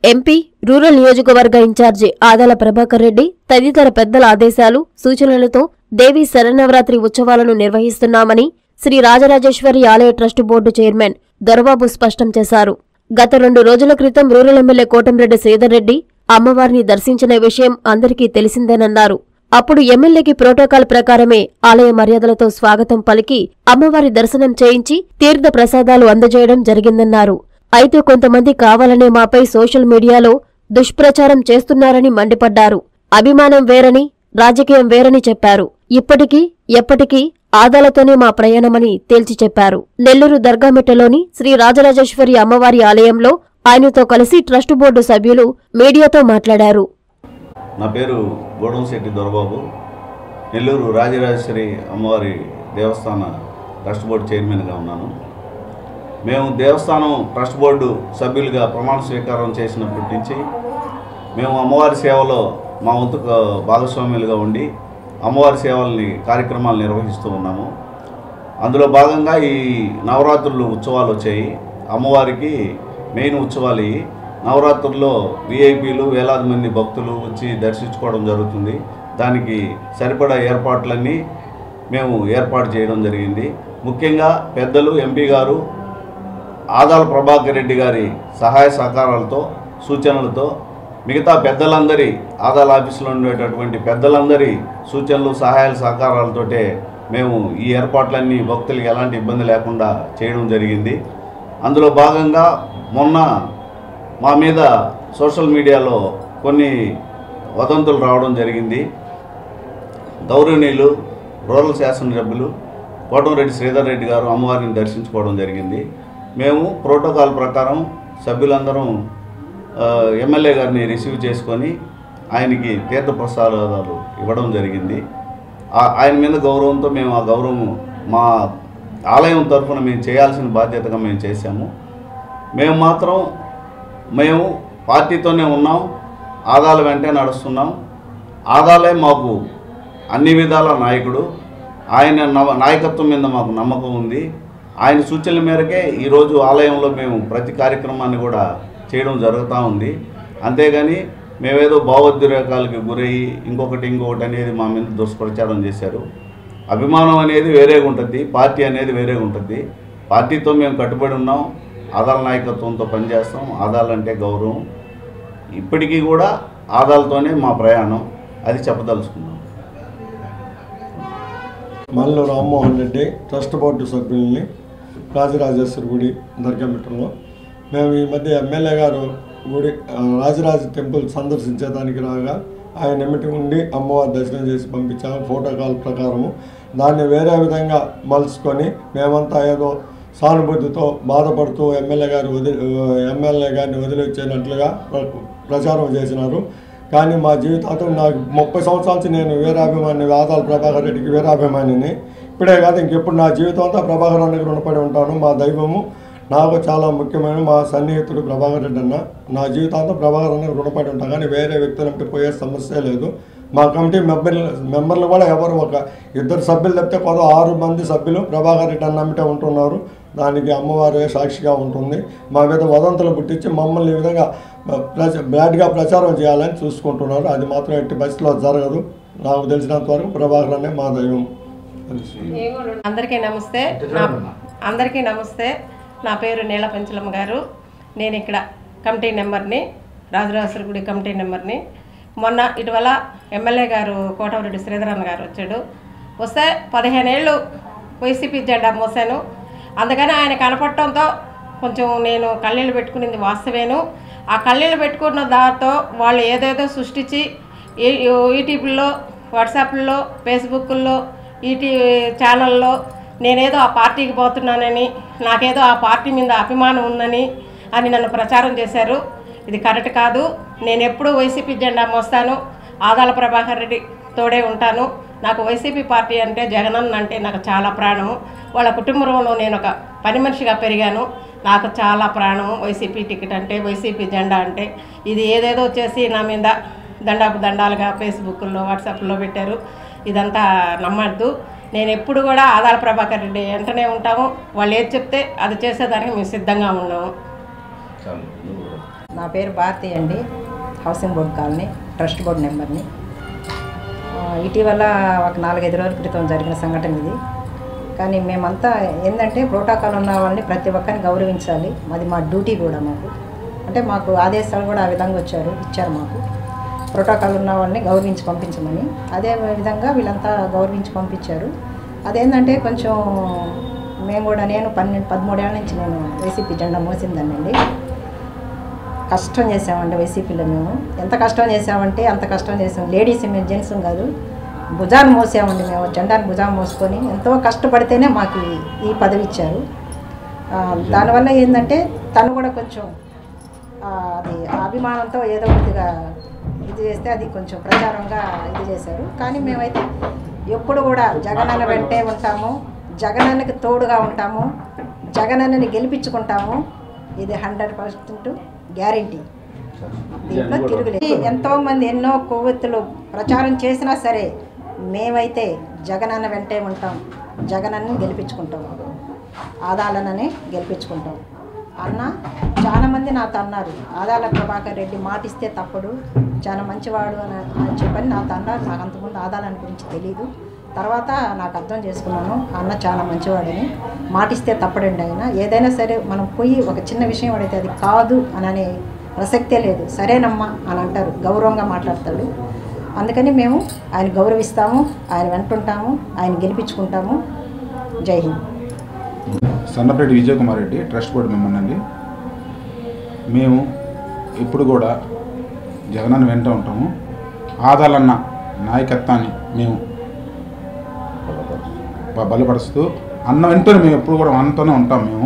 MP rural నియోజకవర్గ incharge Adala Prabhakar Reddy తదితర పెద్దల ఆదేశాలు సూచనలతో దేవీ శరన్నవరాత్రి ఉత్సవాలను నిర్వహిస్తున్నామని శ్రీ రాజరాజేశ్వరి ఆలయ ట్రస్టు బోర్డు చైర్మన్ దొరబాబు స్పష్టం చేశారు గత రెండు రోజుల క్రితం రూరల్ ఎమ్మెల్యే కోటంరెడ్డి శ్రీధర్ రెడ్డి అమ్మవారిని దర్శించిన విషయం అందరికీ తెలిసిందేనన్నారు అప్పుడు ఎమ్మెల్యేకి ప్రోటోకాల్ ప్రకారమే ఆలయ మర్యాదలతో స్వాగతం పలికి అమ్మవారి దర్శనం చేయించి తీర్థ ప్రసాదాలు అందజేయడం జరిగిందన్నారు అయితే కొంతమంది కావాలనే మాపై సోషల్ మీడియాలో దుష్ప్రచారం చేస్తున్నారని మండిపడ్డారు అభిమానం వేరని రాజకీయం వేరని చెప్పారు ఇప్పటికీ ఎప్పటికీ ఆదాలతోనే మా ప్రయాణమని తేల్చి చెప్పారు నెల్లూరు దర్గామిట్టలోని శ్రీ రాజరాజేశ్వరి అమ్మవారి ఆలయంలో ఆయనతో కలిసి ట్రస్టు బోర్డు సభ్యులు మీడియాతో మాట్లాడారు నా పేరు గోడంశెట్టి దొరబాబు నెల్లూరు రాజరాజేశ్వరి అమ్మవారి దేవస్థాన ట్రస్ట్ బోర్డు చైర్మన్గా ఉన్నాను మేము దేవస్థానం ట్రస్ట్ బోర్డు సభ్యులుగా ప్రమాణ స్వీకారం చేసినప్పటి నుంచి మేము అమ్మవారి సేవలో మా వంతు భాగస్వామ్యులుగా ఉండి అమ్మవారి సేవల్ని కార్యక్రమాలు నిర్వహిస్తూ ఉన్నాము అందులో భాగంగా ఈ నవరాత్రులు ఉత్సవాలు వచ్చాయి అమ్మవారికి మెయిన్ ఉత్సవాలు ఇవి నవరాత్రుల్లో విఐపీలు వేలాది మంది భక్తులు వచ్చి దర్శించుకోవడం జరుగుతుంది దానికి సరిపడా ఏర్పాట్లన్నీ మేము ఏర్పాటు చేయడం జరిగింది ముఖ్యంగా పెద్దలు ఎంపీ గారు ఆదాల ప్రభాకర్ రెడ్డి గారి సహాయ సహకారాలతో సూచనలతో మిగతా పెద్దలందరి ఆదాల ఆఫీసులో ఉండేటటువంటి పెద్దలందరి సూచనలు సహాయాల సహకారాలతోటే మేము ఈ ఏర్పాట్లన్నీ భక్తులకు ఎలాంటి ఇబ్బంది లేకుండా చేయడం జరిగింది అందులో భాగంగా మొన్న మా మీద సోషల్ మీడియాలో కొన్ని వదంతులు రావడం జరిగింది గౌరవనీయులు రూరల్ శాసనసభ్యులు కోటంరెడ్డి శ్రీధర్ రెడ్డి గారు అమ్మవారిని దర్శించుకోవడం జరిగింది మేము ప్రోటోకాల్ ప్రకారం సభ్యులందరం ఆ, ఎమ్మెల్యే గారిని రిసీవ్ చేసుకొని ఆయనకి తీర్థ ప్రసాదాలు ఇవ్వడం జరిగింది ఆ- ఆయన మీద గౌరవంతో మేము ఆ గౌరవం మా ఆలయం తరఫున మేము చేయాల్సిన బాధ్యతగా మేము చేశాము మేము మాత్రం మేము పార్టీతోనే ఉన్నాం ఆదాల వెంటే నడుస్తున్నాం ఆదాలే మాకు అన్ని విధాల నాయకుడు ఆయన నవ నాయకత్వం మీద మాకు నమ్మకం ఉంది ఆయన సూచనల మేరకే ఈరోజు ఆలయంలో మేము ప్రతి కార్యక్రమాన్ని కూడా చేయడం జరుగుతూ ఉంది అంతేగాని మేమేదో భావోద్రేకాలకి గురయ్యి ఇంకొకటి ఇంకొకటి అనేది మా మీద దుష్ప్రచారం చేశారు అభిమానం అనేది వేరేగా ఉంటుంది పార్టీ అనేది వేరేగా ఉంటుంది పార్టీతో మేము కట్టుబడి ఉన్నాం ఆదాల నాయకత్వంతో పనిచేస్తాం ఆదాలంటే గౌరవం ఇప్పటికీ కూడా ఆదాలతోనే మా ప్రయాణం అది చెప్పదలుచుకున్నాం మల్లు రామ్మోహన్ రెడ్డి ట్రస్ట్ బోర్డు సభ్యుల్ని రాజరాజేశ్వరి గుడి దర్గామిట్టంలో మేము ఈ మధ్య ఎమ్మెల్యే గారు గుడి ఆ, రాజరాజ టెంపుల్ సందర్శించేదానికి రాగా ఆయన ఎమిటి ఉండి అమ్మవారి దర్శనం చేసి పంపించాము ప్రోటోకాల్ ప్రకారము దాన్ని వేరే విధంగా మలుచుకొని మేమంతా ఏదో సానుభూతితో బాధపడుతూ ఎమ్మెల్యే గారు వదిలి ఎమ్మెల్యే గారిని వదిలిచ్చేనట్లుగా ప్ర- ప్రచారం చేసినారు కానీ మా జీవితాంతం నాకు ముప్పై సంవత్సరాల నుంచి నేను వీరాభిమాని ఆదాల ప్రభాకర్ రెడ్డికి వీరాభిమానిని ఇప్పుడే కాదు ఇంకెప్పుడు నా జీవితం అంతా ప్రభాకర్ అన్నకి రుణపడి ఉంటాను మా దైవము నాకు చాలా ముఖ్యమైన మా సన్నిహితుడు ప్రభాకర్ రెడ్డి అన్న నా జీవితాంతం ప్రభాకర్ అన్నకి రుణపడి ఉంటాను కానీ వేరే వ్యక్తులంటే పోయే సమస్య లేదు మా కమిటీ మెంబర్లు మెంబర్లు కూడా ఎవరు ఒక ఇద్దరు సభ్యులు తప్పితే కొద్ది ఆరు మంది సభ్యులు ప్రభాకర్ రెడ్డి అన్న అమ్మిటే ఉంటున్నారు దానికి అమ్మవారే సాక్షిగా ఉంటుంది మా మీద వదంతులు పుట్టించి మమ్మల్ని ఈ విధంగా ప్రచ బ్యాడ్గా ప్రచారం చేయాలని చూసుకుంటున్నారు అది మాత్రం ఎట్టి పరిస్థితిలో జరగదు నాకు తెలిసినంత వరకు ప్రభాకర్ అనే మా దైవం అందరికీ నమస్తే నా అందరికీ నమస్తే నా పేరు నీల పెంచలమ్మ గారు నేను ఇక్కడ కమిటీ నెంబర్ని రాజరాజేశ్వరి గుడి కమిటీ నెంబర్ని మొన్న ఇటీవల ఎమ్మెల్యే గారు కోటమిరెడ్డి శ్రీధరన్న గారు వచ్చాడు వస్తే పదిహేనేళ్ళు వైసీపీ జెండా మోసాను అందుకని ఆయన కనపడటంతో కొంచెం నేను కళ్ళీళ్ళు పెట్టుకునింది వాస్తవేను ఆ కళ్ళీళ్ళు పెట్టుకున్న దాంతో వాళ్ళు ఏదేదో సృష్టించి ఈ యూట్యూబ్లో వాట్సాప్లో ఫేస్బుక్లో ఈటీ ఛానల్లో నేనేదో ఆ పార్టీకి పోతున్నానని నాకేదో ఆ పార్టీ మీద అభిమానం ఉందని అని నన్ను ప్రచారం చేశారు ఇది కరెక్ట్ కాదు నేను ఎప్పుడూ వైసీపీ జెండా మోస్తాను ఆదాల ప్రభాకర్ రెడ్డి తోడే ఉంటాను నాకు వైసీపీ పార్టీ అంటే జగనన్న అంటే నాకు చాలా ప్రాణం వాళ్ళ కుటుంబంలో నేను ఒక పని మనిషిగా పెరిగాను నాకు చాలా ప్రాణం వైసీపీ టికెట్ అంటే వైసీపీ జెండా అంటే ఇది ఏదేదో చేసి నా మీద దండాపు దండాలుగా ఫేస్బుక్లో వాట్సాప్లో పెట్టారు ఇదంతా నమ్మద్దు నేను ఎప్పుడు కూడా ఆదాల ప్రభాకర్ రెడ్డి వెంటనే ఉంటాము వాళ్ళు ఏది చెప్తే అది చేసేదానికి మేము సిద్ధంగా ఉన్నాము చాలు నా పేరు భారతి అండి housing board colony trust board నెంబర్ని ఆ, ఇటీవల ఒక నాలుగైదు రోజుల క్రితం జరిగిన సంఘటన ఇది కానీ మేమంతా ఏంటంటే ప్రోటోకాల్ ఉన్న వాళ్ళని ప్రతి ఒక్కరిని గౌరవించాలి అది మా డ్యూటీ కూడా మాకు అంటే మాకు ఆదేశాలు కూడా ఆ విధంగా వచ్చారు ఇచ్చారు మాకు ప్రోటోకాల్ ఉన్న వాళ్ళని గౌరవించి పంపించమని అదే విధంగా వీళ్ళంతా గౌరవించి పంపించారు అదేంటంటే కొంచెం మేము కూడా నేను పన్నెండు పదమూడేళ్ళ నుంచి నేను వైసీపీ జెండా మోసిందానండి కష్టం చేసామండి వైసీపీలో మేము ఎంత కష్టం చేసామంటే అంత కష్టం చేసాం లేడీస్ మేము జెంట్స్ కాదు భుజాన్ని మోసామండి మేము జెండాన్ని భుజాన్ని మోసుకొని ఎంతో కష్టపడితేనే మాకు ఈ- ఈ పదవి ఇచ్చారు ఆ, దానివల్ల ఏంటంటే తను కూడా కొంచెం ఆ, అది ఆ అభిమానంతో ఏదో కొద్దిగా ఇది చేస్తే అది కొంచెం ప్రచారంగా ఇది చేశారు కానీ మేమైతే ఎప్పుడు కూడా జగనన్న వెంటే ఉంటాము జగనన్నకి తోడుగా ఉంటాము జగనన్నని గెలిపించుకుంటాము ఇది హండ్రెడ్ పర్సెంట్ గ్యారంటీ దీంట్లో తిరుగులేదు ఎంతో మంది ఎన్నో కొవ్వొత్తులు ప్రచారం చేసినా సరే మేమైతే జగనన్న వెంటే ఉంటాం జగనన్నని గెలిపించుకుంటాం ఆదాలనని గెలిపించుకుంటాం అన్న చాలా మంది నాతో అన్నారు ఆదాల ప్రభాకర్ రెడ్డి మాటిస్తే తప్పడు చాలా మంచివాడు అని అని చెప్పని నాతో అన్నారు నాకు అంతకుముందు ఆదాలని గురించి తెలియదు తర్వాత నాకు అర్థం చేసుకున్నాను అన్న చాలా మంచివాడని మాటిస్తే తప్పడండి ఆయన ఏదైనా సరే మనం పోయి ఒక చిన్న విషయం అడిగితే అది కాదు అని అనే ప్రసక్తే లేదు సరేనమ్మా అని అంటారు గౌరవంగా మాట్లాడతాడు అందుకని మేము ఆయన గౌరవిస్తాము ఆయన వెంటుంటాము ఆయన గెలిపించుకుంటాము Jai Hind Sannapareddy Vijayakumar Reddy trust board member అండి మేము ఇప్పుడు కూడా జగనన్న వెంట ఉంటాము ఆదాలన్న నాయకత్వాన్ని మేము బ- బలపరుస్తూ అన్న వెంటనే మేము ఎప్పుడు కూడా అన్నతోనే ఉంటాం మేము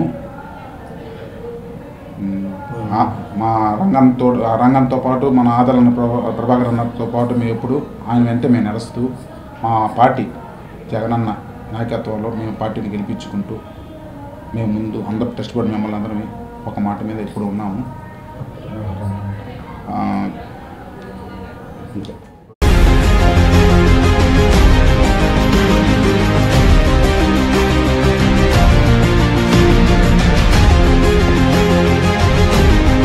ఉమ్, ఆ- మా రంగంతో ఆ రంగంతో పాటు మన ఆదాలన్న ప్రభా ప్రభాకర్ అన్నతో పాటు మేము ఎప్పుడు ఆయన వెంట మేము నడుస్తూ మా పార్టీ జగనన్న నాయకత్వంలో మేము పార్టీని గెలిపించుకుంటూ మేము ముందు అందరు టెస్ట్ బోర్డు మిమ్మల్ని అందరం ఒక మాట మీద ఇప్పుడు ఉన్నాము ఆ, ఇంకా